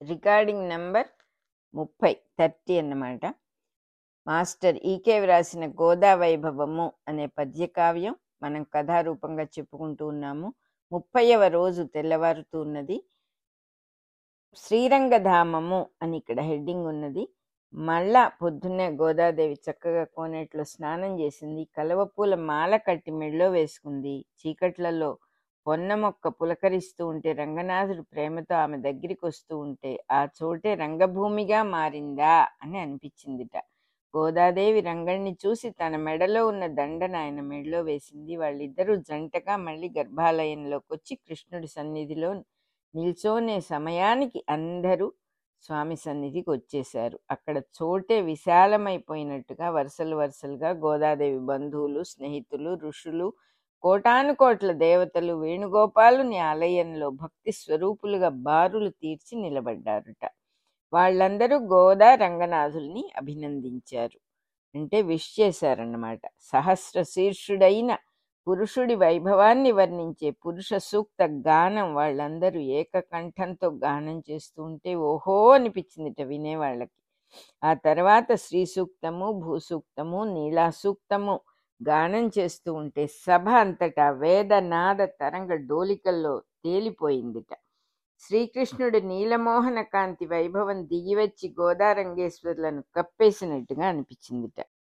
recording number ముప్పై thirty అన్నమాట master E వ్రాసిన గోదా వైభవము అనే పద్యకావ్యం మనం కథారూపంగా చెప్పుకుంటూ ఉన్నాము ముప్పైవ రోజు తెల్లవారుతూ ఉన్నది శ్రీరంగధామము అని ఇక్కడ హెడ్డింగ్ ఉన్నది మళ్ళా పొద్దున్నే గోదాదేవి చక్కగా కోనేట్లో స్నానం చేసింది కలవపూల మాల కట్టి మెళ్ళో వేసుకుంది చీకట్లలో పొన్న మొక్క పులకరిస్తూ ఉంటే రంగనాథుడు ప్రేమతో ఆమె దగ్గరికి వస్తూ ఉంటే ఆ చోటే రంగభూమిగా మారిందా అని అనిపించిందిట గోదాదేవి రంగణ్ణి చూసి తన మెడలో ఉన్న దండను ఆయన మెడలో వేసింది వాళ్ళిద్దరూ జంటగా మళ్ళీ గర్భాలయంలోకి వచ్చి కృష్ణుడి సన్నిధిలో నిల్చోనే సమయానికి అందరూ స్వామి సన్నిధికి వచ్చేశారు అక్కడ చోటే విశాలమైపోయినట్టుగా వరుసలు వరుసలుగా గోదాదేవి బంధువులు స్నేహితులు ఋషులు కోటాను కోట్ల దేవతలు వేణుగోపాలుని ఆలయంలో భక్తి స్వరూపులుగా బారులు తీర్చి నిలబడ్డారుట వాళ్ళందరూ గోదా రంగనాథుల్ని అభినందించారు అంటే విష్ చేశారన్నమాట సహస్ర శీర్షుడైన పురుషుడి వైభవాన్ని వర్ణించే పురుష సూక్త గానం వాళ్ళందరూ ఏకకంఠంతో గానం చేస్తూ ఉంటే ఓహో అనిపించిందిట వినేవాళ్ళకి ఆ తర్వాత శ్రీ సూక్తము భూసూక్తము నీలా సూక్తము గానం చేస్తూ ఉంటే సభ అంతటా వేద నాద తరంగ డోలికల్లో తేలిపోయిందిట శ్రీకృష్ణుడు నీలమోహన కాంతి వైభవం దిగివచ్చి గోదారంగేశ్వరులను కప్పేసినట్టుగా అనిపించిందిట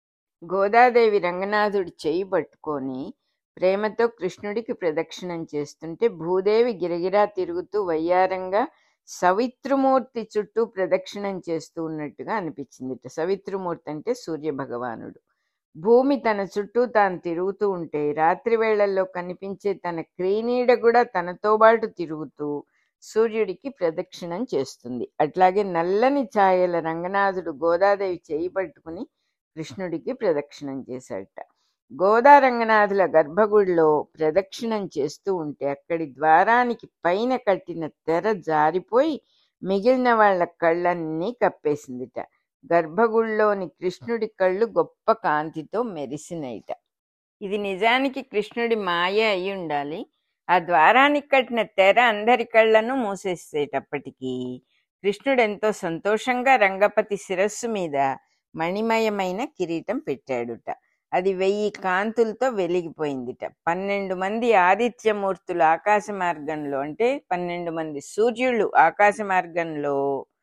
గోదాదేవి రంగనాథుడి చేయి పట్టుకొని ప్రేమతో కృష్ణుడికి ప్రదక్షిణం చేస్తుంటే భూదేవి గిరగిరా తిరుగుతూ వయ్యారంగా సవిత్రుమూర్తి చుట్టూ ప్రదక్షిణం చేస్తూ ఉన్నట్టుగా అనిపించిందిట సవిత్రుమూర్తి అంటే సూర్య భగవానుడు భూమి తన చుట్టూ తాను తిరుగుతూ ఉంటే రాత్రి వేళల్లో కనిపించే తన క్రీనీడ కూడా తనతో పాటు తిరుగుతూ సూర్యుడికి ప్రదక్షిణం చేస్తుంది అట్లాగే నల్లని ఛాయల రంగనాథుడు గోదాదేవి చేయి పట్టుకుని కృష్ణుడికి ప్రదక్షిణం చేశాడట గోదా రంగనాథుల గర్భగుడిలో ప్రదక్షిణం చేస్తూ ఉంటే అక్కడి ద్వారానికి పైన కట్టిన తెర జారిపోయి మిగిలిన వాళ్ళ కళ్ళన్నీ కప్పేసిందిట గర్భగుడిలోని కృష్ణుడి కళ్ళు గొప్ప కాంతితో మెరిసినయిట ఇది నిజానికి కృష్ణుడి మాయ అయి ఉండాలి ఆ ద్వారానికి కట్టిన తెర అందరి కళ్ళను మూసేసేటప్పటికీ కృష్ణుడు ఎంతో సంతోషంగా రంగపతి శిరస్సు మీద మణిమయమైన కిరీటం పెట్టాడుట అది వెయ్యి కాంతులతో వెలిగిపోయిందిట పన్నెండు మంది ఆదిత్యమూర్తులు ఆకాశ మార్గంలో అంటే పన్నెండు మంది సూర్యులు ఆకాశ మార్గంలో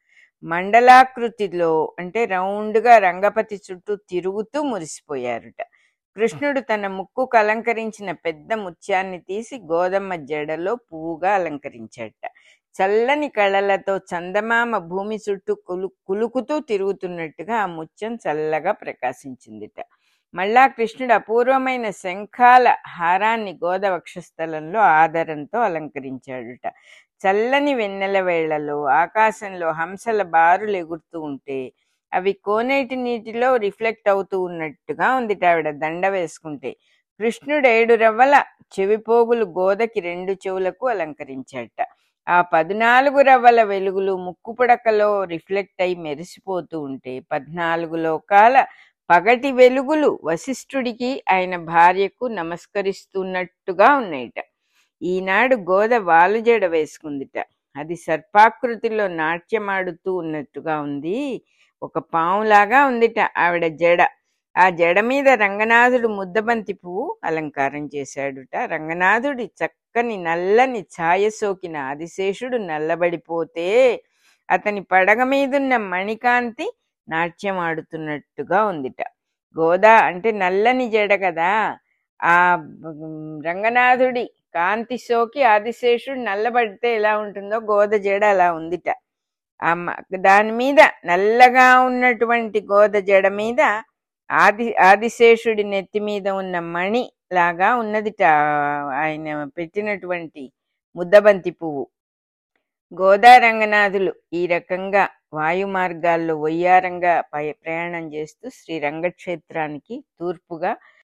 మండలాకృతిలో అంటే రౌండ్గా రంగపతి చుట్టూ తిరుగుతూ మురిసిపోయారుట కృష్ణుడు తన ముక్కుకు అలంకరించిన పెద్ద ముత్యాన్ని తీసి గోదమ్మ జడలో పువ్వుగా అలంకరించాడట చల్లని కళలతో చందమామ భూమి చుట్టూ కులు కులుకుతూ తిరుగుతున్నట్టుగా ఆ ముత్యం చల్లగా ప్రకాశించిందిట మళ్ళా కృష్ణుడు అపూర్వమైన శంఖాల హారాన్ని గోద వక్షస్థలంలో ఆదరంతో అలంకరించాడుట చల్లని వెన్నెల వేళలో ఆకాశంలో హంసల బారులు ఎగురుతూ ఉంటే అవి కోనేటి నీటిలో రిఫ్లెక్ట్ అవుతూ ఉన్నట్టుగా ఉంది ఆవిడ దండ వేసుకుంటే కృష్ణుడు ఏడు రవ్వల చెవిపోగులు గోదకి రెండు చెవులకు అలంకరించాట ఆ పద్నాలుగు రవ్వల వెలుగులు ముక్కు పుడకలో రిఫ్లెక్ట్ అయి మెరిసిపోతూ ఉంటే పద్నాలుగు లోకాల పగటి వెలుగులు వశిష్ఠుడికి ఆయన భార్యకు నమస్కరిస్తున్నట్టుగా ఉన్నాయిట ఈనాడు గోద వాలుజడ వేసుకుందిట అది సర్పాకృతిలో నాట్యమాడుతూ ఉన్నట్టుగా ఉంది ఒక పావులాగా ఉందిట ఆవిడ జడ ఆ జడ మీద రంగనాథుడు ముద్దబంతి పువ్వు అలంకారం చేశాడుట రంగనాథుడి చక్కని నల్లని ఛాయ సోకిన ఆదిశేషుడు నల్లబడిపోతే అతని పడగ మీదున్న మణికాంతి నాట్యం ఆడుతున్నట్టుగా ఉందిట గోదా అంటే నల్లని జడ కదా ఆ రంగనాథుడి కాంతి సోకి ఆదిశేషుడు నల్లబడితే ఎలా ఉంటుందో గోద జడ అలా ఉందిట ఆ దాని మీద నల్లగా ఉన్నటువంటి గోద జడ మీద ఆది ఆదిశేషుడి నెత్తి మీద ఉన్న మణి లాగా ఉన్నదిట ఆయన పెట్టినటువంటి ముద్దబంతి పువ్వు గోదా రంగనాథులు ఈ రకంగా వాయు మార్గాల్లో వయ్యారంగా ప్రయాణం చేస్తూ శ్రీ రంగక్షేత్రానికి తూర్పుగా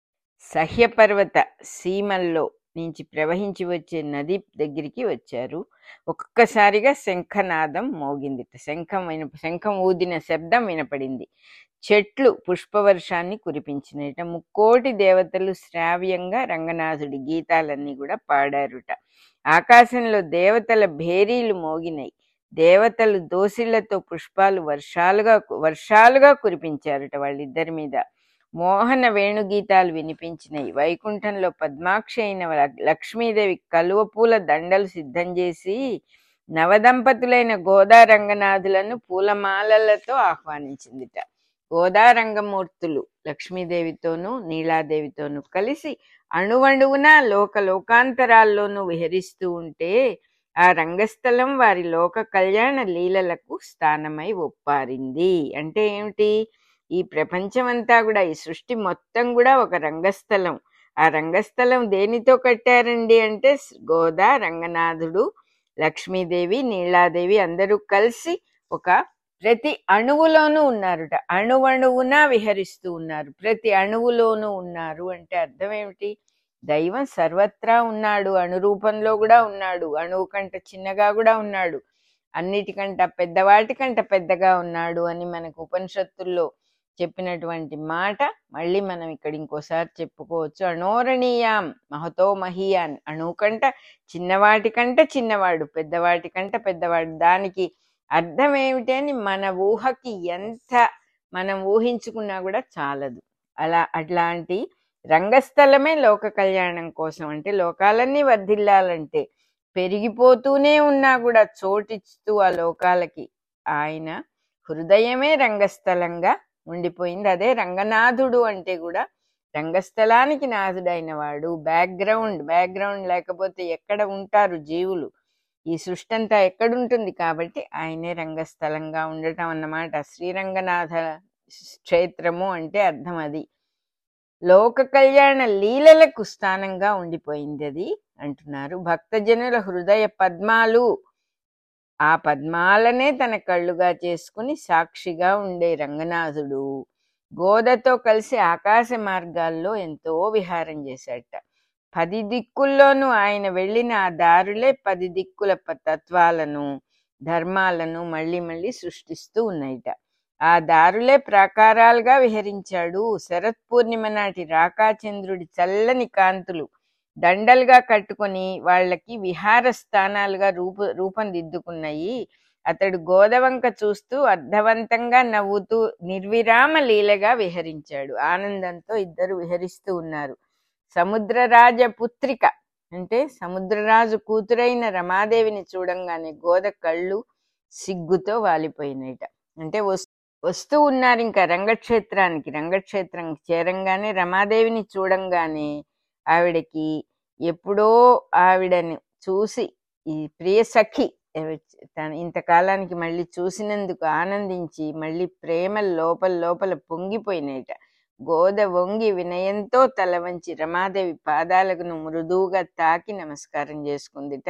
సహ్యపర్వత సీమల్లో నుంచి ప్రవహించి వచ్చే నది దగ్గరికి వచ్చారు ఒక్కొక్కసారిగా శంఖనాదం మోగిందిట శంఖం విన శంఖం ఊదిన శబ్దం వినపడింది చెట్లు పుష్పవర్షాన్ని కురిపించినట ముక్కోటి దేవతలు శ్రావ్యంగా రంగనాథుడి గీతాలన్నీ కూడా పాడారుట ఆకాశంలో దేవతల భేరీలు మోగినాయి దేవతలు దోసిళ్లతో పుష్పాలు వర్షాలుగా వర్షాలుగా కురిపించారట వాళ్ళిద్దరి మీద మోహన వేణుగీతాలు వినిపించినాయి వైకుంఠంలో పద్మాక్షి అయిన ల- లక్ష్మీదేవి కలువ పూల దండలు సిద్ధం చేసి నవదంపతులైన గోదా రంగనాథులను పూలమాలలతో ఆహ్వానించిందిట గోదా రంగమూర్తులు లక్ష్మీదేవితోనూ నీలాదేవితోనూ కలిసి అణువణువున లోక లోకాంతరాల్లోనూ విహరిస్తూ ఉంటే ఆ రంగస్థలం వారి లోక కళ్యాణ లీలలకు స్థానమై ఒప్పారింది అంటే ఏమిటి ఈ ప్రపంచమంతా కూడా ఈ సృష్టి మొత్తం కూడా ఒక రంగస్థలం ఆ రంగస్థలం దేనితో కట్టారండి అంటే స్- గోదా రంగనాథుడు లక్ష్మీదేవి నీలాదేవి అందరూ కలిసి ఒక ప్రతి అణువులోనూ ఉన్నారుట అణువణువున విహరిస్తూ ఉన్నారు ప్రతి అణువులోనూ ఉన్నారు అంటే అర్థం ఏమిటి దైవం సర్వత్రా ఉన్నాడు అణు రూపంలో కూడా ఉన్నాడు అణువు కంట చిన్నగా కూడా ఉన్నాడు అన్నిటికంట పెద్దవాటికంట పెద్దగా ఉన్నాడు అని మనకు ఉపనిషత్తుల్లో చెప్పినటువంటి మాట మళ్ళీ మనం ఇక్కడ ఇంకోసారి చెప్పుకోవచ్చు అణోరణీయాం మహతో మహీయాన్ అణువు కంట చిన్నవాటి కంట చిన్నవాడు పెద్దవాటి కంట పెద్దవాడు దానికి అర్థం ఏమిటి అని మన ఊహకి ఎంత మనం ఊహించుకున్నా కూడా చాలదు అలా అట్లాంటి రంగస్థలమే లోక కళ్యాణం కోసం అంటే లోకాలన్నీ వర్ధిల్లాలంటే పెరిగిపోతూనే ఉన్నా కూడా చోటిస్తూ ఆ లోకాలకి ఆయన హృదయమే రంగస్థలంగా ఉండిపోయింది అదే రంగనాథుడు అంటే కూడా రంగస్థలానికి నాథుడైన వాడు బ్యాక్గ్రౌండ్ బ్యాక్గ్రౌండ్ లేకపోతే ఎక్కడ ఉంటారు జీవులు ఈ సృష్టి అంతా ఎక్కడుంటుంది కాబట్టి ఆయనే రంగస్థలంగా ఉండటం అన్నమాట శ్రీరంగనాథ క్షేత్రము అంటే అర్థం అది లోక కళ్యాణ లీలలకు స్థానంగా ఉండిపోయింది అది అంటున్నారు భక్తజనుల హృదయ పద్మాలు ఆ పద్మాలనే తన కళ్ళుగా చేసుకుని సాక్షిగా ఉండే రంగనాథుడు గోదతో కలిసి ఆకాశ మార్గాల్లో ఎంతో విహారం చేశాట పది దిక్కుల్లోనూ ఆయన వెళ్ళిన ఆ దారులే పది దిక్కుల ప- తత్వాలను ధర్మాలను మళ్ళీ మళ్ళీ సృష్టిస్తూ ఉన్నాయిట ఆ దారులే ప్రాకారాలుగా విహరించాడు శరత్ పూర్ణిమ నాటి రాకాచంద్రుడి చల్లని కాంతులు దండలుగా కట్టుకొని వాళ్ళకి విహార స్థానాలుగా రూప రూపం దిద్దుకున్నాయి అతడు గోదవంక చూస్తూ అర్థవంతంగా నవ్వుతూ నిర్విరామ లీలగా విహరించాడు ఆనందంతో ఇద్దరు విహరిస్తూ ఉన్నారు సముద్రరాజ పుత్రిక అంటే సముద్రరాజు కూతురైన రమాదేవిని చూడంగానే గోద కళ్ళు సిగ్గుతో వాలిపోయినట అంటే వస్- వస్తూ ఉన్నారు ఇంకా రంగక్షేత్రానికి రంగక్షేత్రానికి చేరంగానే రమాదేవిని చూడంగానే ఆవిడకి ఎప్పుడో ఆవిడని చూసి ఈ ప్రియ సఖి ఎవ- తన ఇంతకాలానికి మళ్ళీ చూసినందుకు ఆనందించి మళ్ళీ ప్రేమ లోపల లోపల పొంగిపోయినట గోద వంగి వినయంతో తల వంచి రమాదేవి పాదాలకు మృదువుగా తాకి నమస్కారం చేసుకుందిట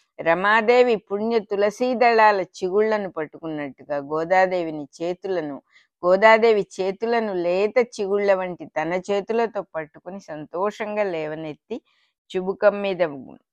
రమాదేవి పుణ్య తులసీ దళాల చిగుళ్లను పట్టుకున్నట్టుగా గోదాదేవిని చేతులను గోదాదేవి చేతులను లేత చిగుళ్ళ వంటి తన చేతులతో పట్టుకుని సంతోషంగా లేవనెత్తి చుబుకం మీద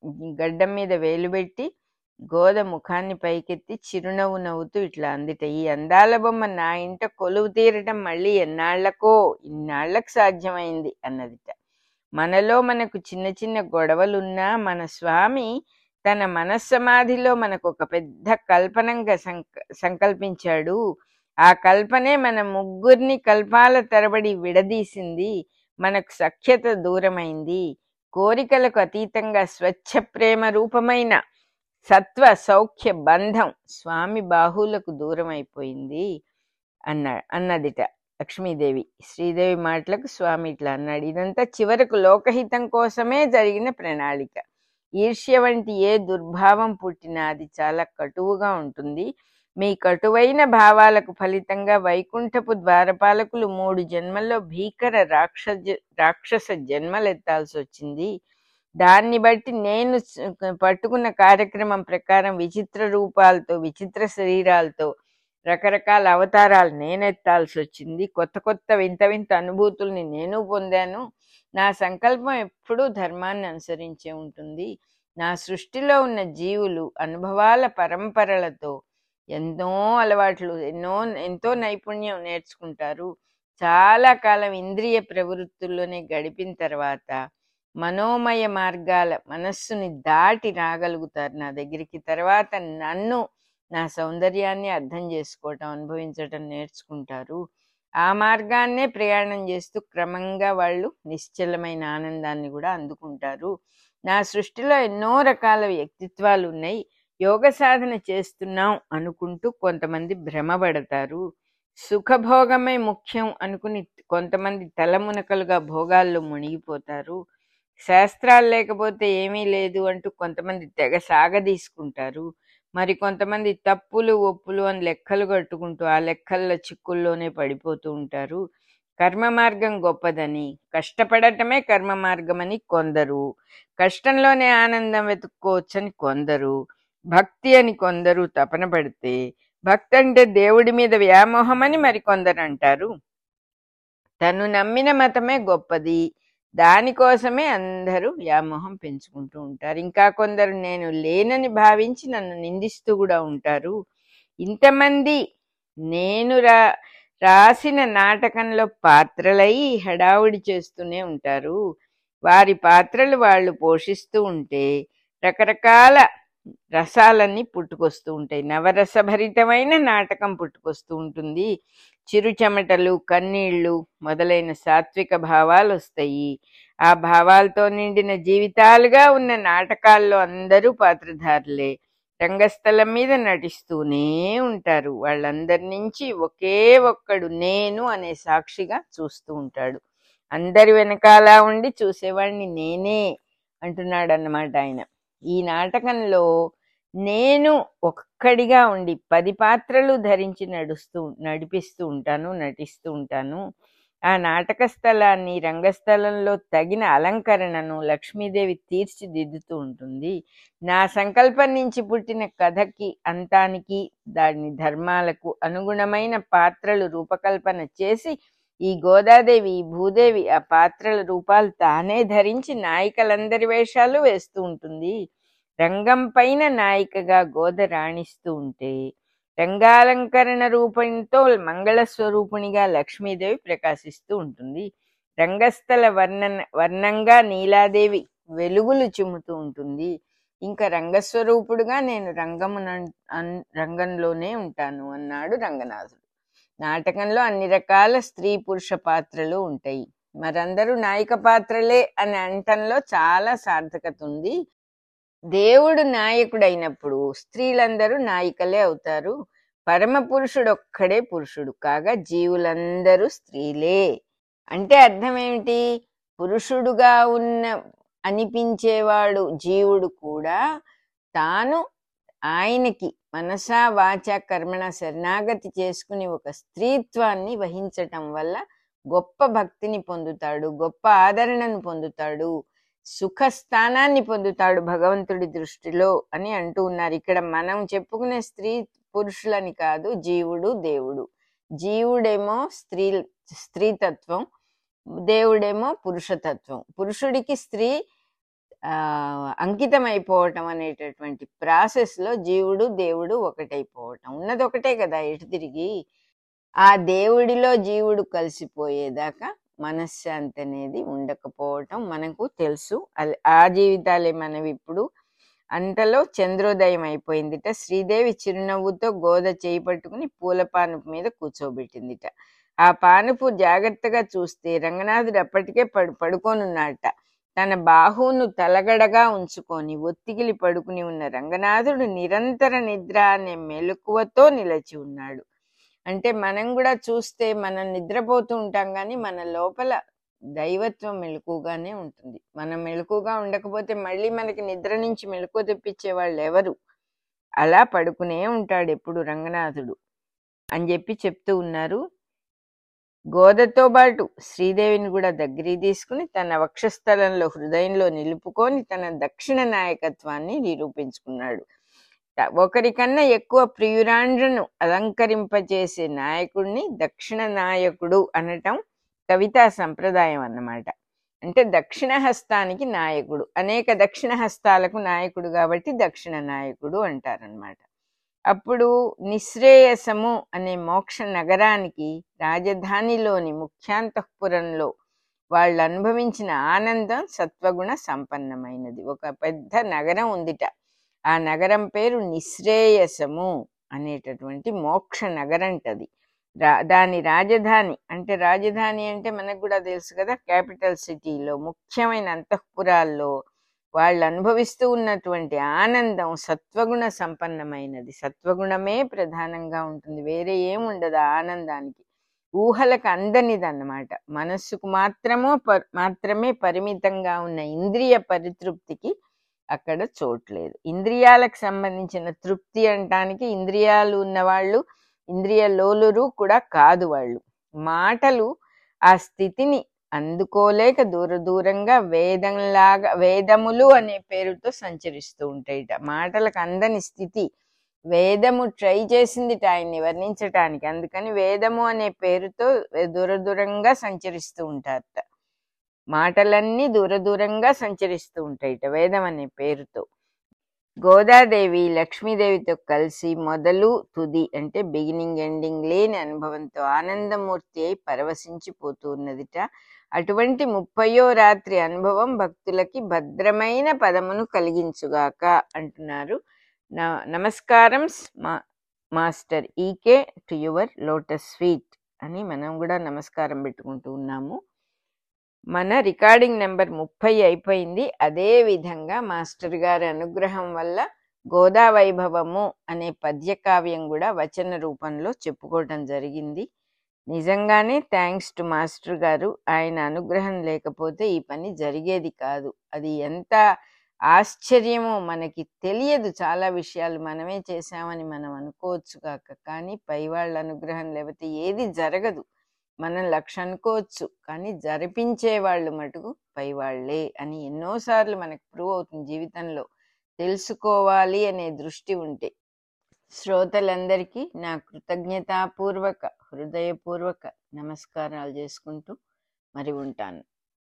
గడ్డం మీద వేలు పెట్టి గోద ముఖాన్ని పైకెత్తి చిరునవ్వు నవ్వుతూ ఇట్లా అందిట ఈ అందాల బొమ్మ నా ఇంట కొలువు తీరటం మళ్ళీ ఎన్నాళ్లకో ఇన్నాళ్లకు సాధ్యమైంది అన్నదిట మనలో మనకు చిన్న చిన్న గొడవలున్నా మన స్వామి తన మనస్సమాధిలో మనకు ఒక పెద్ద కల్పనంగా సంక సంకల్పించాడు ఆ కల్పనే మన ముగ్గురిని కల్పాల తరబడి విడదీసింది మనకు సఖ్యత దూరమైంది కోరికలకు అతీతంగా స్వచ్ఛ ప్రేమ రూపమైన సత్వ సౌఖ్య బంధం స్వామి బాహువులకు దూరం అయిపోయింది అన్న అన్నదిట లక్ష్మీదేవి శ్రీదేవి మాటలకు స్వామి ఇట్లా అన్నాడు ఇదంతా చివరకు లోకహితం కోసమే జరిగిన ప్రణాళిక ఈర్ష్య వంటి ఏ దుర్భావం పుట్టినా అది చాలా కటువుగా ఉంటుంది మీ కటువైన భావాలకు ఫలితంగా వైకుంఠపు ద్వారపాలకులు మూడు జన్మల్లో భీకర రాక్షస రాక్షస జన్మలెత్తాల్సి వచ్చింది దాన్ని బట్టి నేను స- పట్టుకున్న కార్యక్రమం ప్రకారం విచిత్ర రూపాలతో విచిత్ర శరీరాలతో రకరకాల అవతారాలు నేనెత్తాల్సి వచ్చింది కొత్త కొత్త వింత వింత అనుభూతుల్ని నేను పొందాను నా సంకల్పం ఎప్పుడూ ధర్మాన్ని అనుసరించే ఉంటుంది నా సృష్టిలో ఉన్న జీవులు అనుభవాల పరంపరలతో ఎన్నో అలవాట్లు ఎన్నో ఎంతో నైపుణ్యం నేర్చుకుంటారు చాలా కాలం ఇంద్రియ ప్రవృత్తుల్లోనే గడిపిన తర్వాత మనోమయ మార్గాల మనస్సుని దాటి రాగలుగుతారు నా దగ్గరికి తర్వాత నన్ను నా సౌందర్యాన్ని అర్థం చేసుకోవటం అనుభవించటం నేర్చుకుంటారు ఆ మార్గాన్నే ప్రయాణం చేస్తూ క్రమంగా వాళ్ళు నిశ్చలమైన ఆనందాన్ని కూడా అందుకుంటారు నా సృష్టిలో ఎన్నో రకాల వ్యక్తిత్వాలు ఉన్నాయి యోగ సాధన చేస్తున్నాం అనుకుంటూ కొంతమంది భ్రమపడతారు సుఖభోగమే ముఖ్యం అనుకుని కొంతమంది తలమునకలుగా భోగాల్లో మునిగిపోతారు శాస్త్రాలు లేకపోతే ఏమీ లేదు అంటూ కొంతమంది తెగ సాగదీసుకుంటారు మరి కొంతమంది తప్పులు ఒప్పులు అని లెక్కలు కట్టుకుంటూ ఆ లెక్కల్లో చిక్కుల్లోనే పడిపోతూ ఉంటారు కర్మ మార్గం గొప్పదని కష్టపడటమే కర్మ మార్గమని కొందరు కష్టంలోనే ఆనందం వెతుక్కోవచ్చని కొందరు భక్తి అని కొందరు తపన పడితే భక్తి అంటే దేవుడి మీద వ్యామోహం అని మరికొందరు అంటారు తను నమ్మిన మతమే గొప్పది దానికోసమే అందరూ వ్యామోహం పెంచుకుంటూ ఉంటారు ఇంకా కొందరు నేను లేనని భావించి నన్ను నిందిస్తూ కూడా ఉంటారు ఇంతమంది నేను రా రాసిన నాటకంలో పాత్రలై హడావుడి చేస్తూనే ఉంటారు వారి పాత్రలు వాళ్ళు పోషిస్తూ ఉంటే రకరకాల రసాలన్నీ పుట్టుకొస్తూ ఉంటాయి నవరసభరితమైన నాటకం పుట్టుకొస్తూ ఉంటుంది చిరు చెమటలు కన్నీళ్లు మొదలైన సాత్విక భావాలు వస్తాయి ఆ భావాలతో నిండిన జీవితాలుగా ఉన్న నాటకాల్లో అందరూ పాత్రధారులే రంగస్థలం మీద నటిస్తూనే ఉంటారు వాళ్ళందరి నుంచి ఒకే ఒక్కడు నేను అనే సాక్షిగా చూస్తూ ఉంటాడు అందరి వెనకాల ఉండి చూసేవాడిని నేనే అంటున్నాడు అన్నమాట ఆయన ఈ నాటకంలో నేను ఒక్కడిగా ఉండి పది పాత్రలు ధరించి నడుస్తూ నడిపిస్తూ ఉంటాను నటిస్తూ ఉంటాను ఆ నాటక స్థలాన్ని రంగస్థలంలో తగిన అలంకరణను లక్ష్మీదేవి తీర్చిదిద్దుతూ ఉంటుంది నా సంకల్పం నుంచి పుట్టిన కథకి అంతానికి దాని ధర్మాలకు అనుగుణమైన పాత్రలు రూపకల్పన చేసి ఈ గోదాదేవి ఈ భూదేవి ఆ పాత్రల రూపాలు తానే ధరించి నాయికలందరి వేషాలు వేస్తూ ఉంటుంది రంగం పైన నాయికగా గోద రాణిస్తూ ఉంటే రంగాలంకరణ రూపంతో మంగళ స్వరూపునిగా లక్ష్మీదేవి ప్రకాశిస్తూ ఉంటుంది రంగస్థల వర్ణన వర్ణంగా నీలాదేవి వెలుగులు చిమ్ముతూ ఉంటుంది ఇంకా రంగస్వరూపుడుగా నేను రంగమున అన్- రంగంలోనే ఉంటాను అన్నాడు రంగనాథుడు నాటకంలో అన్ని రకాల స్త్రీ పురుష పాత్రలు ఉంటాయి మరందరూ నాయక పాత్రలే అని అంటంలో చాలా సార్థకత ఉంది దేవుడు నాయకుడైనప్పుడు స్త్రీలందరూ నాయికలే అవుతారు పరమ పురుషుడు ఒక్కడే పురుషుడు కాగా జీవులందరూ స్త్రీలే అంటే అర్థం ఏమిటి పురుషుడుగా ఉన్న అనిపించేవాడు జీవుడు కూడా తాను ఆయనకి మనసా వాచ కర్మణ శరణాగతి చేసుకుని ఒక స్త్రీత్వాన్ని వహించటం వల్ల గొప్ప భక్తిని పొందుతాడు గొప్ప ఆదరణను పొందుతాడు సుఖ స్థానాన్ని పొందుతాడు భగవంతుడి దృష్టిలో అని అంటూ ఉన్నారు ఇక్కడ మనం చెప్పుకునే స్త్రీ పురుషులని కాదు జీవుడు దేవుడు జీవుడేమో స్త్రీ స్త్రీతత్వం దేవుడేమో పురుషతత్వం పురుషుడికి స్త్రీ ఆ అంకితం అయిపోవటం అనేటటువంటి ప్రాసెస్ లో జీవుడు దేవుడు ఒకటైపోవటం ఉన్నది ఒకటే కదా ఎటు తిరిగి ఆ దేవుడిలో జీవుడు కలిసిపోయేదాకా మనశ్శాంతి అనేది ఉండకపోవటం మనకు తెలుసు అది ఆ జీవితాలే మనవి ఇప్పుడు అంతలో చంద్రోదయం అయిపోయిందిట శ్రీదేవి చిరునవ్వుతో గోద చేయి పట్టుకుని పూల పానుపు మీద కూర్చోబెట్టిందిట ఆ పానుపు జాగ్రత్తగా చూస్తే రంగనాథుడు అప్పటికే పడు పడుకోనున్నాడట తన బాహువును తలగడగా ఉంచుకొని ఒత్తిగిలి పడుకుని ఉన్న రంగనాథుడు నిరంతర నిద్ర అనే మెలకువతో నిలిచి ఉన్నాడు అంటే మనం కూడా చూస్తే మనం నిద్రపోతూ ఉంటాం కానీ మన లోపల దైవత్వం మెలకుగానే ఉంటుంది మనం మెలకుగా ఉండకపోతే మళ్ళీ మనకి నిద్ర నుంచి మెలకు తెప్పించే వాళ్ళు ఎవరు అలా పడుకునే ఉంటాడు ఎప్పుడు రంగనాథుడు అని చెప్పి చెప్తూ ఉన్నారు గోదతో పాటు శ్రీదేవిని కూడా దగ్గరికి తీసుకుని తన వక్షస్థలంలో హృదయంలో నిలుపుకొని తన దక్షిణ నాయకత్వాన్ని నిరూపించుకున్నాడు త- ఒకరికన్నా ఎక్కువ ప్రియురాండ్రను అలంకరింపజేసే నాయకుడిని దక్షిణ నాయకుడు అనటం కవితా సంప్రదాయం అన్నమాట అంటే దక్షిణ హస్తానికి నాయకుడు అనేక దక్షిణ హస్తాలకు నాయకుడు కాబట్టి దక్షిణ నాయకుడు అంటారనమాట అప్పుడు నిశ్రేయసము అనే మోక్ష నగరానికి రాజధానిలోని ముఖ్యాంతఃపురంలో వాళ్ళు అనుభవించిన ఆనందం సత్వగుణ సంపన్నమైనది ఒక పెద్ద నగరం ఉందిట ఆ నగరం పేరు నిశ్రేయసము అనేటటువంటి మోక్ష నగరంటది రా దాని రాజధాని అంటే రాజధాని అంటే మనకు కూడా తెలుసు కదా క్యాపిటల్ సిటీలో ముఖ్యమైన అంతఃపురాల్లో వాళ్ళు అనుభవిస్తూ ఉన్నటువంటి ఆనందం సత్వగుణ సంపన్నమైనది సత్వగుణమే ప్రధానంగా ఉంటుంది వేరే ఏముండదు ఆ ఆనందానికి ఊహలకు అందనిదన్నమాట మనస్సుకు మాత్రమో ప- మాత్రమే పరిమితంగా ఉన్న ఇంద్రియ పరితృప్తికి అక్కడ చోట్లేదు ఇంద్రియాలకు సంబంధించిన తృప్తి అంటానికి ఇంద్రియాలు ఉన్నవాళ్ళు ఇంద్రియ లోలురు కూడా కాదు వాళ్ళు మాటలు ఆ స్థితిని అందుకోలేక దూర దూరంగా వేదంలాగా వేదములు అనే పేరుతో సంచరిస్తూ ఉంటాయిట మాటలకు అందని స్థితి వేదము ట్రై చేసిందిట ఆయన్ని వర్ణించటానికి అందుకని వేదము అనే పేరుతో దూర దూరంగా సంచరిస్తూ ఉంటారట మాటలన్నీ దూర దూరంగా సంచరిస్తూ ఉంటాయిట వేదం అనే పేరుతో గోదాదేవి లక్ష్మీదేవితో కలిసి మొదలు తుది అంటే బిగినింగ్ ఎండింగ్ లేని అనుభవంతో ఆనందమూర్తి అయి పరవశించిపోతూ ఉన్నదిట అటువంటి ముప్పయో రాత్రి అనుభవం భక్తులకి భద్రమైన పదమును కలిగించుగాక అంటున్నారు న- నమస్కారం మా master EK to your lotus sweet అని మనం కూడా నమస్కారం పెట్టుకుంటూ ఉన్నాము మన రికార్డింగ్ నెంబర్ ముప్పై అయిపోయింది అదే విధంగా మాస్టర్ గారి అనుగ్రహం వల్ల గోదా వైభవము అనే పద్యకావ్యం కూడా వచన రూపంలో చెప్పుకోవటం జరిగింది నిజంగానే థ్యాంక్స్ టు మాస్టర్ గారు ఆయన అనుగ్రహం లేకపోతే ఈ పని జరిగేది కాదు అది ఎంత ఆశ్చర్యమో మనకి తెలియదు చాలా విషయాలు మనమే చేశామని మనం అనుకోవచ్చు కాక కానీ పై వాళ్ళ అనుగ్రహం లేకపోతే ఏది జరగదు మనం లక్ష అనుకోవచ్చు కానీ జరిపించే వాళ్ళు మటుకు పై వాళ్ళే అని ఎన్నోసార్లు మనకు ప్రూవ్ అవుతుంది జీవితంలో తెలుసుకోవాలి అనే దృష్టి ఉంటే శ్రోతలందరికీ నా కృతజ్ఞతాపూర్వక హృదయపూర్వక నమస్కారాలు చేసుకుంటూ మరి ఉంటాను